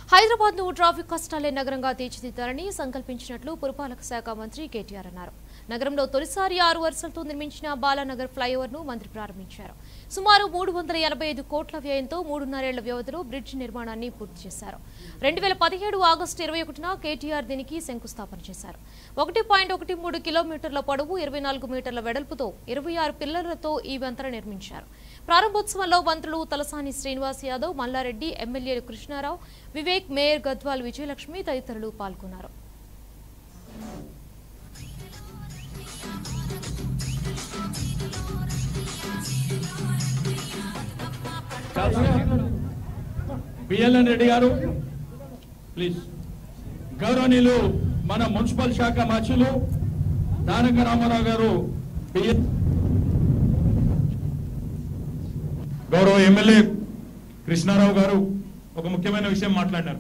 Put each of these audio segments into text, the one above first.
హైదరాబాద్ ను ట్రాఫిక్ కష్టాలే నగరంగా తీర్చిదిద్దాలని సంకల్పించినట్లు పురపాలక శాఖ మంత్రి కేటీఆర్ అన్నారు నగరంలో తొలిసారి ఆరు వరుసలతో నిర్మించిన బాలానగర్ ఫ్లైఓవర్ ను మంత్రి ప్రారంభించారు సుమారు మూడు వందల ఎనభై ఐదు కోట్ల వ్యయంతో మూడున్నరేళ్ల వ్యవధిలో బ్రిడ్జ్ నిర్మాణాన్ని పూర్తి చేశారు రెండు వేల పదిహేడు ఆగస్టు ఇరవై ఒకటిన కేటీఆర్ దీనికి శంకుస్థాపన చేశారు ఒకటి పాయింట్ ఒకటి మూడు కిలోమీటర్ల పొడవు ఇరవై నాలుగు మీటర్ల వెడల్పుతో ఇరవై ఆరు పిల్లర్లతో ఈ వంతెన నిర్మించారు ప్రారంభోత్సవంలో మంత్రులు తలసాని శ్రీనివాస్ యాదవ్ మల్లారెడ్డి ఎమ్మెల్యేలు కృష్ణారావు వివేక్ మేయర్ గద్వాల్ విజయలక్ష్మి తదితరులు పాల్గొన్నారు బిఎల్ఎన్ రెడ్డి గారు ప్లీజ్ గౌరవనీయులు మన మున్సిపల్ శాఖ మంత్రులు తారక రామారావు గారు బిఎల్ గౌరవ ఎమ్మెల్యే కృష్ణారావు గారు ఒక ముఖ్యమైన విషయం మాట్లాడినారు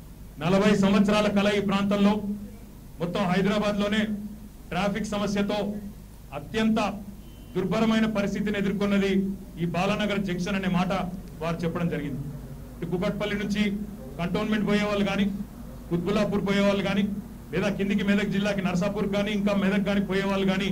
నలభై సంవత్సరాల కల ఈ ప్రాంతంలో మొత్తం హైదరాబాద్ లోనే ట్రాఫిక్ సమస్యతో అత్యంత దుర్భరమైన పరిస్థితిని ఎదుర్కొన్నది ఈ బాలానగర్ జంక్షన్ అనే మాట వారు చెప్పడం జరిగింది ఇటు కుకట్పల్లి నుంచి కంటోన్మెంట్ పోయే వాళ్ళు కానీ కుత్బులాపూర్ పోయే వాళ్ళు కానీ లేదా కిందికి మెదక్ జిల్లాకి నర్సాపూర్ కానీ ఇంకా మెదక్ కానీ పోయే వాళ్ళు కానీ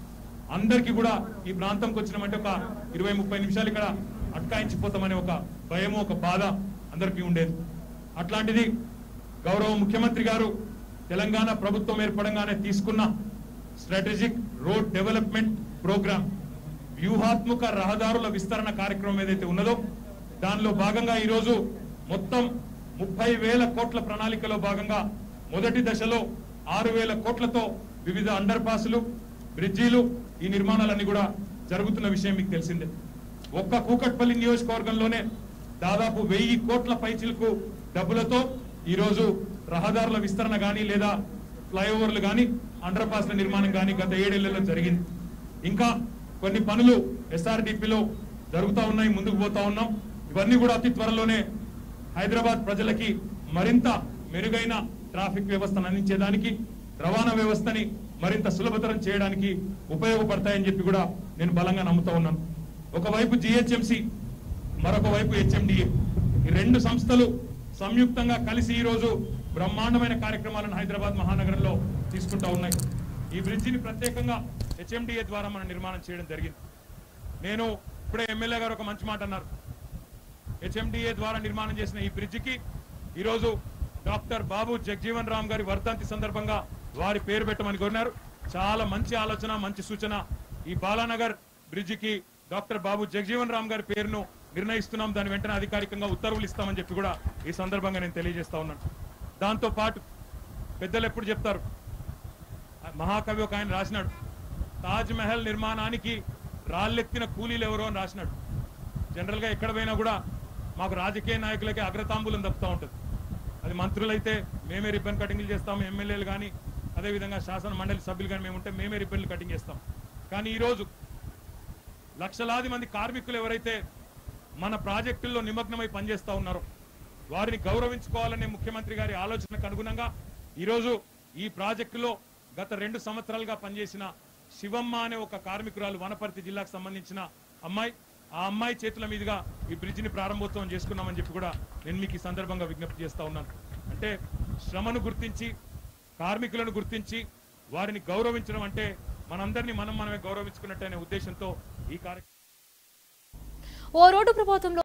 అందరికీ కూడా ఈ ప్రాంతంకి వచ్చినామంటే ఒక ఇరవై ముప్పై నిమిషాలు ఇక్కడ అట్కాయించిపోతామనే ఒక భయము ఒక బాధ అందరికీ ఉండేది అట్లాంటిది గౌరవ ముఖ్యమంత్రి గారు తెలంగాణ ప్రభుత్వం ఏర్పడంగానే తీసుకున్న స్ట్రాటజిక్ రోడ్ డెవలప్మెంట్ ప్రోగ్రామ్ వ్యూహాత్మక రహదారుల విస్తరణ కార్యక్రమం ఏదైతే ఉన్నదో దానిలో భాగంగా ఈరోజు మొత్తం ముప్పై వేల కోట్ల ప్రణాళికలో భాగంగా మొదటి దశలో ఆరు వేల కోట్లతో వివిధ అండర్ పాసులు బ్రిడ్జీలు ఈ నిర్మాణాలన్నీ కూడా జరుగుతున్న విషయం మీకు తెలిసిందే ఒక్క కూకట్పల్లి నియోజకవర్గంలోనే దాదాపు వెయ్యి కోట్ల పైచిలకు డబ్బులతో ఈరోజు రహదారుల విస్తరణ కానీ లేదా ఫ్లైఓవర్లు కానీ అండర్ పాస్ల నిర్మాణం కానీ గత ఏడేళ్లలో జరిగింది ఇంకా కొన్ని పనులు ఎస్ఆర్డిపిలో జరుగుతూ ఉన్నాయి ముందుకు పోతా ఉన్నాం ఇవన్నీ కూడా అతి త్వరలోనే హైదరాబాద్ ప్రజలకి మరింత మెరుగైన ట్రాఫిక్ వ్యవస్థను అందించేదానికి రవాణా వ్యవస్థని మరింత సులభతరం చేయడానికి ఉపయోగపడతాయని చెప్పి కూడా నేను బలంగా నమ్ముతా ఉన్నాను ఒకవైపు జిహెచ్ఎంసి మరొక వైపు హెచ్ఎండిఏ ఈ రెండు సంస్థలు సంయుక్తంగా కలిసి ఈ రోజు బ్రహ్మాండమైన కార్యక్రమాలను హైదరాబాద్ మహానగరంలో తీసుకుంటా ఉన్నాయి ఈ బ్రిడ్జిని ప్రత్యేకంగా హెచ్ఎండిఏ ద్వారా మనం నిర్మాణం చేయడం జరిగింది నేను ఇప్పుడే ఎమ్మెల్యే గారు ఒక మంచి మాట అన్నారు హెచ్ఎండిఏ ద్వారా నిర్మాణం చేసిన ఈ బ్రిడ్జికి ఈరోజు డాక్టర్ బాబు జగ్జీవన్ రామ్ గారి వర్ధంతి సందర్భంగా వారి పేరు పెట్టమని కోరినారు చాలా మంచి ఆలోచన మంచి సూచన ఈ బాలానగర్ బ్రిడ్జికి డాక్టర్ బాబు జగ్జీవన్ రామ్ గారి పేరును నిర్ణయిస్తున్నాం దాని వెంటనే అధికారికంగా ఉత్తర్వులు ఇస్తామని చెప్పి కూడా ఈ సందర్భంగా నేను తెలియజేస్తా ఉన్నాను దాంతో పాటు పెద్దలు ఎప్పుడు చెప్తారు మహాకవి ఒక ఆయన రాసినాడు తాజ్ మహల్ నిర్మాణానికి రాళ్ళెత్తిన కూలీలు ఎవరో అని రాసినాడు జనరల్ గా ఎక్కడ పోయినా కూడా మాకు రాజకీయ నాయకులకి అగ్రతాంబూలం తప్పుతూ ఉంటుంది అది మంత్రులైతే మేమే రిబ్బన్ కటింగ్లు చేస్తాం ఎమ్మెల్యేలు కానీ అదేవిధంగా శాసన మండలి సభ్యులు కానీ మేము ఉంటే మేమే రిబ్బన్లు కటింగ్ చేస్తాం కానీ ఈరోజు లక్షలాది మంది కార్మికులు ఎవరైతే మన ప్రాజెక్టుల్లో నిమగ్నమై పనిచేస్తా ఉన్నారో వారిని గౌరవించుకోవాలనే ముఖ్యమంత్రి గారి ఆలోచనకు అనుగుణంగా ఈరోజు ఈ ప్రాజెక్టులో గత రెండు సంవత్సరాలుగా పనిచేసిన శివమ్మ అనే ఒక కార్మికురాలు వనపర్తి జిల్లాకు సంబంధించిన అమ్మాయి ఆ అమ్మాయి చేతుల మీదుగా ఈ బ్రిడ్జిని ప్రారంభోత్సవం చేసుకున్నామని చెప్పి కూడా నేను మీకు ఈ సందర్భంగా విజ్ఞప్తి చేస్తా ఉన్నాను అంటే శ్రమను గుర్తించి కార్మికులను గుర్తించి వారిని గౌరవించడం అంటే మనందరినీ మనం మనమే గౌరవించుకున్నట్టు అనే ఉద్దేశంతో ఈ కార్యక్రమం ఓ రోడ్డు ప్రమాదంలో